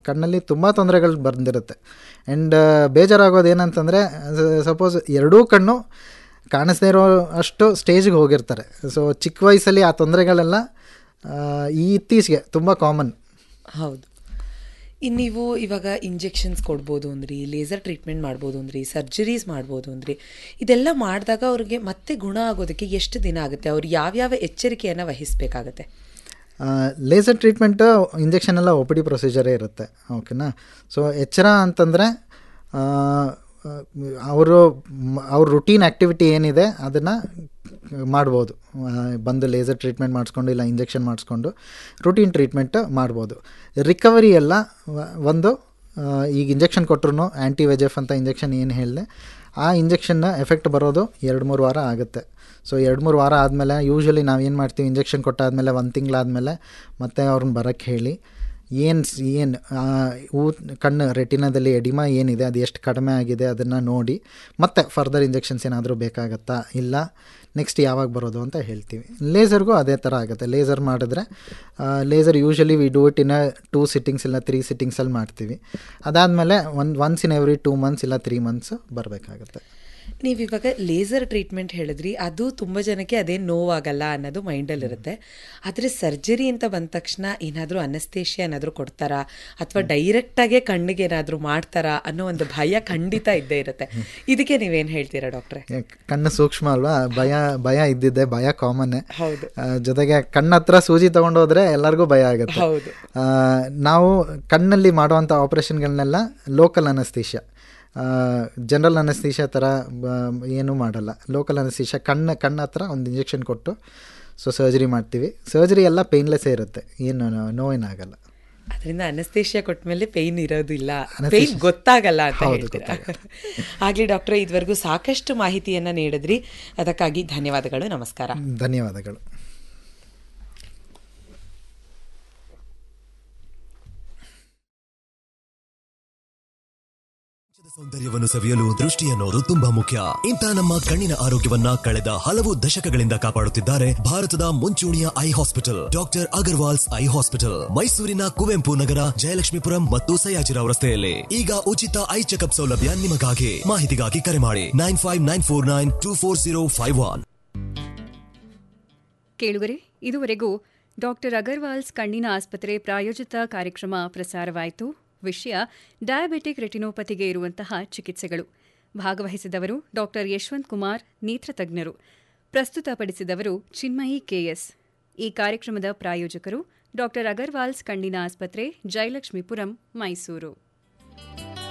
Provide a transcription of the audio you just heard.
ಕಣ್ಣಲ್ಲಿ ತುಂಬ ತೊಂದರೆಗಳು ಬಂದಿರುತ್ತೆ ಆ್ಯಂಡ್ ಬೇಜಾರಾಗೋದು ಏನಂತಂದರೆ ಸಪೋಸ್ ಎರಡೂ ಕಣ್ಣು ಕಾಣಿಸ್ದೇ ಇರೋ ಅಷ್ಟು ಸ್ಟೇಜ್ಗೆ ಹೋಗಿರ್ತಾರೆ ಸೊ ಚಿಕ್ಕ ವಯಸ್ಸಲ್ಲಿ ಆ ತೊಂದರೆಗಳೆಲ್ಲ ಆ, ಈ ಇತ್ತೀಚೆಗೆ ತುಂಬ ಕಾಮನ್ ಹೌದು ಇನ್ನು ನೀವು ಇವಾಗ ಇಂಜೆಕ್ಷನ್ಸ್ ಕೊಡ್ಬೋದು ಅಂದ್ರಿ ಲೇಸರ್ ಟ್ರೀಟ್ಮೆಂಟ್ ಮಾಡ್ಬೋದು ಅಂದ್ರಿ ಸರ್ಜರೀಸ್ ಮಾಡ್ಬೋದು ಅಂದ್ರಿ ಇದೆಲ್ಲ ಮಾಡಿದಾಗ ಅವ್ರಿಗೆ ಮತ್ತೆ ಗುಣ ಆಗೋದಕ್ಕೆ ಎಷ್ಟು ದಿನ ಆಗುತ್ತೆ ಅವ್ರು ಯಾವ್ಯಾವ ಎಚ್ಚರಿಕೆಯನ್ನು ವಹಿಸಬೇಕಾಗತ್ತೆ ಲೇಸರ್ ಟ್ರೀಟ್ಮೆಂಟು ಇಂಜೆಕ್ಷನ್ ಎಲ್ಲ ಒ ಪಿ ಡಿ ಪ್ರೊಸೀಜರೇ ಇರುತ್ತೆ ಓಕೆನಾ ಸೊ ಎಚ್ಚರ ಅಂತಂದರೆ ಅವರು ಅವ್ರ ರುಟೀನ್ ಆ್ಯಕ್ಟಿವಿಟಿ ಏನಿದೆ ಅದನ್ನು ಮಾಡ್ಬೋದು ಆ, ಬಂದು ಲೇಸರ್ ಟ್ರೀಟ್ಮೆಂಟ್ ಮಾಡಿಸ್ಕೊಂಡು ಇಲ್ಲ ಇಂಜೆಕ್ಷನ್ ಮಾಡಿಸ್ಕೊಂಡು ರುಟೀನ್ ಟ್ರೀಟ್ಮೆಂಟ್ ಮಾಡ್ಬೋದು ರಿಕವರಿ ಎಲ್ಲ ವ- ಒಂದು ಆ, ಈಗ ಇಂಜೆಕ್ಷನ್ ಕೊಟ್ಟರು ಆ್ಯಂಟಿ ವೆಜೆಫ್ ಅಂತ ಇಂಜೆಕ್ಷನ್ ಏನು ಹೇಳಿದೆ ಆ ಇಂಜೆಕ್ಷನ್ನ ಎಫೆಕ್ಟ್ ಬರೋದು ಎರಡು ಮೂರು ವಾರ ಆಗುತ್ತೆ ಸೊ ಎರಡು ಮೂರು ವಾರ ಆದಮೇಲೆ ಯೂಶ್ವಲಿ ನಾವು ಏನು ಮಾಡ್ತೀವಿ ಇಂಜೆಕ್ಷನ್ ಕೊಟ್ಟಾದಮೇಲೆ ಒಂದು ತಿಂಗಳಾದಮೇಲೆ ಮತ್ತೆ ಅವ್ರನ್ನ ಬರೋಕ್ಕೆ ಹೇಳಿ ಏನು ಏನು ಊ ಕಣ್ಣು ರೆಟಿನಾದಲ್ಲಿ ಎಡಿಮಾ ಏನಿದೆ ಅದು ಎಷ್ಟು ಕಡಿಮೆ ಆಗಿದೆ ಅದನ್ನು ನೋಡಿ ಮತ್ತೆ ಫರ್ದರ್ ಇಂಜೆಕ್ಷನ್ಸ್ ಏನಾದರೂ ಬೇಕಾಗತ್ತಾ ಇಲ್ಲ ನೆಕ್ಸ್ಟ್ ಯಾವಾಗ ಬರೋದು ಅಂತ ಹೇಳ್ತೀವಿ ಲೇಸರ್ಗೂ ಅದೇ ಥರ ಆಗುತ್ತೆ ಲೇಸರ್ ಮಾಡಿದ್ರೆ laser usually we do it in a two sittings ಇಲ್ಲ ತ್ರೀ ಸಿಟ್ಟಿಂಗ್ಸಲ್ಲಿ ಮಾಡ್ತೀವಿ ಅದಾದಮೇಲೆ ಒಂದು once in every two months ಇಲ್ಲ ತ್ರೀ ಮಂತ್ಸ್ ಬರಬೇಕಾಗತ್ತೆ ನೀವು ಇವಾಗ ಲೇಸರ್ ಟ್ರೀಟ್ಮೆಂಟ್ ಹೇಳಿದ್ರಿ ಅದು ತುಂಬ ಜನಕ್ಕೆ ಅದೇ ನೋವಾಗಲ್ಲ ಅನ್ನೋದು ಮೈಂಡಲ್ಲಿರುತ್ತೆ ಆದರೆ ಸರ್ಜರಿ ಅಂತ ಬಂದ ತಕ್ಷಣ ಏನಾದರೂ ಅನಸ್ತೇಷಿಯ ಏನಾದರೂ ಕೊಡ್ತಾರಾ ಅಥವಾ ಡೈರೆಕ್ಟಾಗೆ ಕಣ್ಣಿಗೆ ಏನಾದರೂ ಮಾಡ್ತಾರಾ ಅನ್ನೋ ಒಂದು ಭಯ ಖಂಡಿತ ಇದ್ದೇ ಇರುತ್ತೆ ಇದಕ್ಕೆ ನೀವೇನು ಹೇಳ್ತೀರಾ ಡಾಕ್ಟ್ರೆ ಯಾಕ್- ಕಣ್ಣು ಸೂಕ್ಷ್ಮ ಅಲ್ವಾ ಭಯ ಭಯ ಇದ್ದಿದ್ದೆ ಭಯ ಕಾಮನ್ನೇ ಹೌದು ಆ, ಜೊತೆಗೆ ಕಣ್ಣ ಹತ್ರ ಸೂಜಿ ತಗೊಂಡೋದ್ರೆ ಎಲ್ಲರಿಗೂ ಭಯ ಆಗುತ್ತೆ ಹೌದು ಆ, ನಾವು ಕಣ್ಣಲ್ಲಿ ಮಾಡುವಂಥ ಆಪ್ರೇಷನ್ಗಳನ್ನೆಲ್ಲ ಲೋಕಲ್ ಅನಸ್ತೀಷ ಜನರಲ್ ಅನಸ್ತೀಷ ಥರ ಬ- ಏನೂ ಮಾಡಲ್ಲ ಲೋಕಲ್ ಅನಸ್ತೀಷ ಕಣ್ಣು ಕಣ್ಣ ಹತ್ರ ಒಂದು ಇಂಜೆಕ್ಷನ್ ಕೊಟ್ಟು ಸೊ ಸರ್ಜರಿ ಮಾಡ್ತೀವಿ ಸರ್ಜರಿ ಎಲ್ಲ ಪೇನ್ಲೆಸ್ಸೇ ಇರುತ್ತೆ ಏನು ನೋ- ನೋವೇನಾಗಲ್ಲ ಅದರಿಂದ ಅನಸ್ತೇಷಿಯಾ ಕೊಟ್ಟ ಮೇಲೆ ಪೇಯ್ನ್ ಇರೋದಿಲ್ಲ ಪೇಯ್ನ್ ಗೊತ್ತಾಗಲ್ಲ ಅಂತ ಹೇಳ್ತೀರಾ ಆಗ್ಲಿ ಡಾಕ್ಟ್ರೆ ಇದುವರೆಗೂ ಸಾಕಷ್ಟು ಮಾಹಿತಿಯನ್ನ ನೀಡಿದ್ರಿ ಅದಕ್ಕಾಗಿ ಧನ್ಯವಾದಗಳು ನಮಸ್ಕಾರ ಧನ್ಯವಾದಗಳು ಸೌಂದರ್ಯವನ್ನು ಸವಿಯಲು ದೃಷ್ಟಿ ಅನ್ನೋದು ತುಂಬಾ ಮುಖ್ಯ ಇಂಥ ನಮ್ಮ ಕಣ್ಣಿನ ಆರೋಗ್ಯವನ್ನ ಕಳೆದ ಹಲವು ದಶಕಗಳಿಂದ ಕಾಪಾಡುತ್ತಿದ್ದಾರೆ ಭಾರತದ ಮುಂಚೂಣಿಯ eye hospital doctor Agarwal's eye hospital ಮೈಸೂರಿನ ಕುವೆಂಪು ನಗರ ಜಯಲಕ್ಷ್ಮೀಪುರಂ ಮತ್ತು ಸಯಾಜಿರಾವ್ ರಸ್ತೆಯಲ್ಲಿ ಈಗ ಉಚಿತ ಐ ಚೆಕಪ್ ಸೌಲಭ್ಯ ನಿಮಗಾಗಿ ಮಾಹಿತಿಗಾಗಿ ಕರೆ ಮಾಡಿ nine five nine four nine two four zero five one ಕೇಳುಗರೆ ಇದುವರೆಗೂ ಡಾಕ್ಟರ್ ಅಗರ್ವಾಲ್ಸ್ ಕಣ್ಣಿನ ಆಸ್ಪತ್ರೆ ಪ್ರಾಯೋಜಿತ ಕಾರ್ಯಕ್ರಮ ಪ್ರಸಾರವಾಯಿತು ವಿಷಯ ಡಯಾಬಿಟಿಕ್ ರೆಟಿನೋಪತಿಗೆ ಇರುವಂತಹ ಚಿಕಿತ್ಸೆಗಳು ಭಾಗವಹಿಸಿದವರು ಡಾಕ್ಟರ್ ಯಶವಂತ್ ಕುಮಾರ್ ನೇತ್ರತಜ್ಞರು ಪ್ರಸ್ತುತಪಡಿಸಿದವರು ಚಿನ್ಮಯಿ ಕೆಎಸ್ ಈ ಕಾರ್ಯಕ್ರಮದ ಪ್ರಾಯೋಜಕರು ಡಾಕ್ಟರ್ ಅಗರ್ವಾಲ್ಸ್ ಕಣ್ಣಿನ ಆಸ್ಪತ್ರೆ ಜಯಲಕ್ಷ್ಮೀಪುರಂ ಮೈಸೂರು